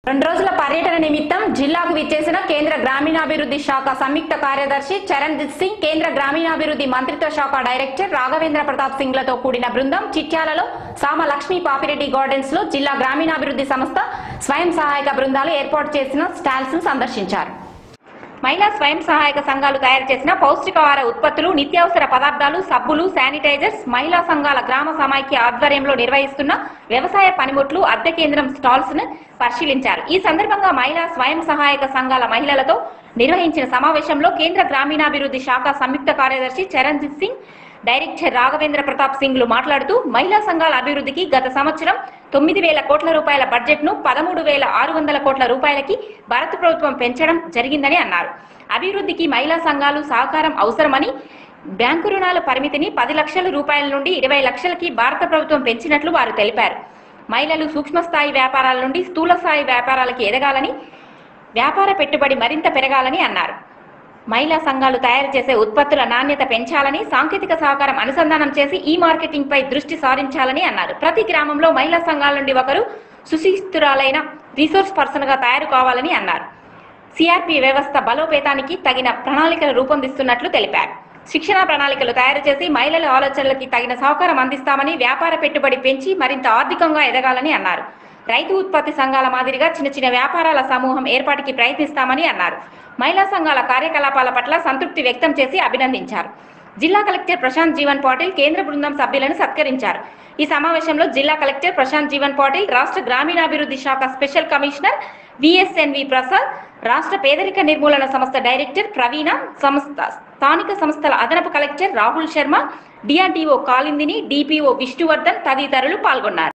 రెండు రోజుల పర్యటన నిమిత్తం జిల్లాకు విచ్చేసిన కేంద్ర గ్రామీణాభివృద్ధి శాఖ సంయుక్త కార్యదర్శి చరణ్జిత్ సింగ్ కేంద్ర గ్రామీణాభివృద్ధి మంత్రిత్వ శాఖ డైరెక్టర్ రాఘవేంద్ర ప్రతాప్ సింగ్ లతో కూడిన బృందం చిట్యాలలో సామ లక్ష్మీ పాపిరెడ్డి గార్డెన్స్ లో జిల్లా గ్రామీణాభివృద్ధి సంస్థ స్వయం సహాయక బృందాలు ఏర్పాటు చేసిన స్టాల్స్ ను సందర్శించారు మహిళా స్వయం సహాయక సంఘాలు తయారు చేసిన పౌష్టికాహార ఉత్పత్తులు నిత్యావసర పదార్థాలు సబ్బులు శానిటైజర్స్ మహిళా సంఘాల గ్రామ సమైక్య ఆధ్వర్యంలో నిర్వహిస్తున్న వ్యవసాయ పనిముట్లు అద్దె కేంద్రం స్టాల్స్ ను పరిశీలించారు ఈ సందర్భంగా మహిళా స్వయం సహాయక సంఘాల మహిళలతో నిర్వహించిన సమావేశంలో కేంద్ర గ్రామీణాభివృద్ధి శాఖ సంయుక్త కార్యదర్శి చరణ్జిత్ సింగ్ డైరెక్టర్ రాఘవేంద్ర ప్రతాప్ సింగ్లు మాట్లాడుతూ మహిళా సంఘాల అభివృద్ధికి గత సంవత్సరం తొమ్మిది వేల కోట్ల రూపాయల బడ్జెట్ ను పదమూడు వేల ఆరు వందల కోట్ల రూపాయలకి భారత ప్రభుత్వం పెంచడం జరిగిందని అన్నారు అభివృద్ధికి మహిళా సంఘాలు సహకారం అవసరమని బ్యాంకు రుణాల పరిమితిని పది లక్షల రూపాయల నుండి ఇరవై లక్షలకి భారత ప్రభుత్వం పెంచినట్లు వారు తెలిపారు మహిళలు సూక్ష్మ స్థాయి వ్యాపారాల నుండి స్థూల స్థాయి వ్యాపారాలకి ఎదగాలని వ్యాపార పెట్టుబడి మరింత పెరగాలని అన్నారు మహిళా సంఘాలు తయారు చేసే ఉత్పత్తుల నాణ్యత పెంచాలని సాంకేతిక సహకారం అనుసంధానం చేసి ఈ మార్కెటింగ్ పై దృష్టి సారించాలని అన్నారు ప్రతి గ్రామంలో మహిళా సంఘాల నుండి ఒకరు సుశిస్తురాలైన రిసోర్స్ పర్సన్ గా తయారు కావాలని అన్నారు సిఆర్పి వ్యవస్థ బలోపేతానికి తగిన ప్రణాళికలు రూపొందిస్తున్నట్లు తెలిపారు శిక్షణ ప్రణాళికలు తయారు చేసి మహిళల ఆలోచనలకి తగిన సహకారం అందిస్తామని వ్యాపార పెట్టుబడి పెంచి మరింత ఆర్థికంగా ఎదగాలని అన్నారు రైతు ఉత్పత్తి సంఘాల మాదిరిగా చిన్న చిన్న వ్యాపారాల సమూహం ఏర్పాటుకి ప్రయత్నిస్తామని అన్నారు మహిళా సంఘాల కార్యకలాపాల పట్ల సంతృప్తి వ్యక్తం చేసి అభినందించారు జిల్లా కలెక్టర్ ప్రశాంత్ జీవన్ పాటిల్ కేంద్ర బృందం సభ్యులను సత్కరించారు ఈ సమావేశంలో జిల్లా కలెక్టర్ ప్రశాంత్ జీవన్ పాటిల్ రాష్ట్ర గ్రామీణాభివృద్ధి శాఖ స్పెషల్ కమిషనర్ విఎస్ఎన్వి ప్రసాద్ రాష్ట్ర పేదరిక నిర్మూలన సంస్థ డైరెక్టర్ ప్రవీణ సంస్థ స్థానిక సంస్థల అదనపు collector Rahul Sharma DRDO Kalindini DPO Vishnuvardhan తదితరులు పాల్గొన్నారు